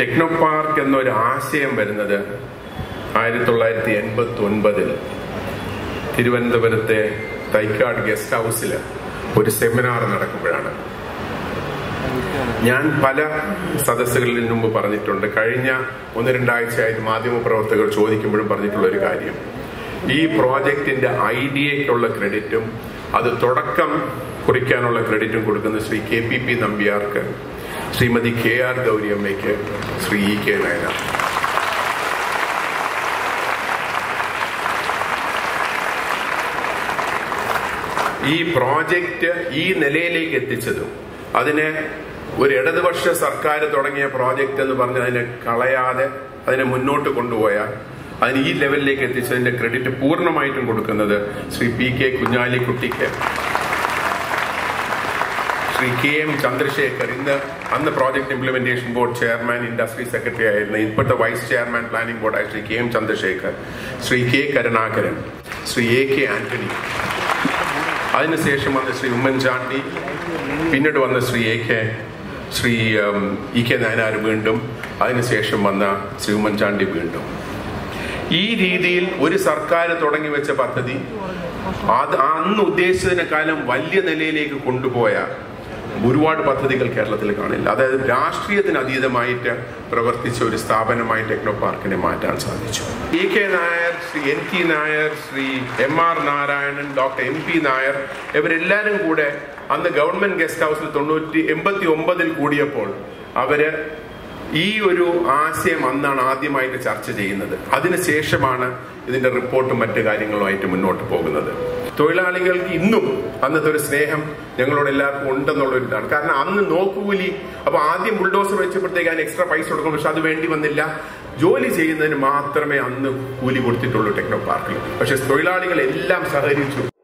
techno park എന്നൊരു ആശയം വരുന്നത് ആയിരത്തി തൊള്ളായിരത്തി എൺപത്തി ഒൻപതിൽ തിരുവനന്തപുരത്തെ തൈക്കാട് ഗസ്റ്റ് ഹൗസിൽ ഒരു സെമിനാർ നടക്കുമ്പോഴാണ് ഞാൻ പല സദസ്സുകളിൽ മുമ്പ് പറഞ്ഞിട്ടുണ്ട് കഴിഞ്ഞ ഒന്ന് രണ്ടാഴ്ചയായിട്ട് മാധ്യമപ്രവർത്തകർ ചോദിക്കുമ്പോഴും പറഞ്ഞിട്ടുള്ള ഒരു കാര്യം ഈ പ്രോജക്റ്റിന്റെ ഐഡിയയ്ക്കുള്ള ക്രെഡിറ്റും അത് തുടക്കം കുറിക്കാനുള്ള ക്രെഡിറ്റും കൊടുക്കുന്ന ശ്രീ കെ പി പി നമ്പ്യാർക്ക് ശ്രീമതി കെ ആർ ഗൗരിയമ്മയ്ക്ക് ശ്രീ ഇ കെ നയനാർ ഈ പ്രോജക്റ്റ് ഈ നിലയിലേക്ക് എത്തിച്ചതും അതിനെ ഒരു ഇടതുപക്ഷ സർക്കാർ തുടങ്ങിയ പ്രോജക്റ്റ് എന്ന് പറഞ്ഞ് അതിനെ കളയാതെ അതിനെ മുന്നോട്ട് കൊണ്ടുപോയാൽ അതിന് ഈ ലെവലിലേക്ക് എത്തിച്ചതിന്റെ ക്രെഡിറ്റ് പൂർണ്ണമായിട്ടും കൊടുക്കുന്നത് ശ്രീ പി കെ കുഞ്ഞാലിക്കുട്ടിക്ക് ശ്രീ കെ എം ചന്ദ്രശേഖർ ഇന്ന് അന്ന് project implementation board chairman industry secretary ആയിരുന്ന ഇപ്പോഴത്തെ വൈസ് ചെയർമാൻ പ്ലാനിംഗ് ബോർഡായ Shri K M Chandrasekhar Shri K Karunakaran Shri A K Antony അതിനുശേഷം വന്ന ശ്രീ ഉമ്മൻചാണ്ടി പിന്നീട് വന്ന Shri A K Shri E K Nayanar വീണ്ടും അതിനുശേഷം വന്ന ശ്രീ ഉമ്മൻചാണ്ടി വീണ്ടും ഈ രീതിയിൽ ഒരു സർക്കാർ തുടങ്ങി വെച്ച പദ്ധതി അത് അന്ന് ഉദ്ദേശിച്ചതിനേക്കാളും വലിയ നിലയിലേക്ക് കൊണ്ടുപോയ ഒരുപാട് പദ്ധതികൾ കേരളത്തിൽ കാണില്ല അതായത് രാഷ്ട്രീയത്തിന് അതീതമായിട്ട് പ്രവർത്തിച്ച ഒരു സ്ഥാപനമായി ടെക്നോ പാർക്കിനെ മാറ്റാൻ സാധിച്ചു E K Nair Shri N T Nair Shri M R Narayanan doctor M P Nair ഇവരെല്ലാരും കൂടെ അന്ന് ഗവൺമെന്റ് ഗസ്റ്റ് ഹൗസിൽ തൊണ്ണൂറ്റി എൺപത്തി ഒമ്പതിൽ കൂടിയപ്പോൾ അവര് ഈ ഒരു ആശയം അന്നാണ് ആദ്യമായിട്ട് ചർച്ച ചെയ്യുന്നത് അതിനുശേഷമാണ് ഇതിന്റെ റിപ്പോർട്ടും മറ്റു കാര്യങ്ങളുമായിട്ട് മുന്നോട്ട് പോകുന്നത് തൊഴിലാളികൾക്ക് ഇന്നും അന്നത്തെ ഒരു സ്നേഹം ഞങ്ങളോട് എല്ലാവർക്കും ഉണ്ടെന്നുള്ള ഒരു ഇതാണ് കാരണം അന്ന് നോക്കുകൂലി അപ്പൊ ആദ്യം ബുൾഡോസർ വെച്ചപ്പോഴത്തേക്ക് അതിന് എക്സ്ട്രാ പൈസ കൊടുക്കും പക്ഷെ അത് വേണ്ടി വന്നില്ല ജോലി ചെയ്യുന്നതിന് മാത്രമേ അന്ന് കൂലി കൊടുത്തിട്ടുള്ളൂ ടെക്നോ പാർക്കിൽ പക്ഷെ തൊഴിലാളികൾ എല്ലാം സഹകരിച്ചു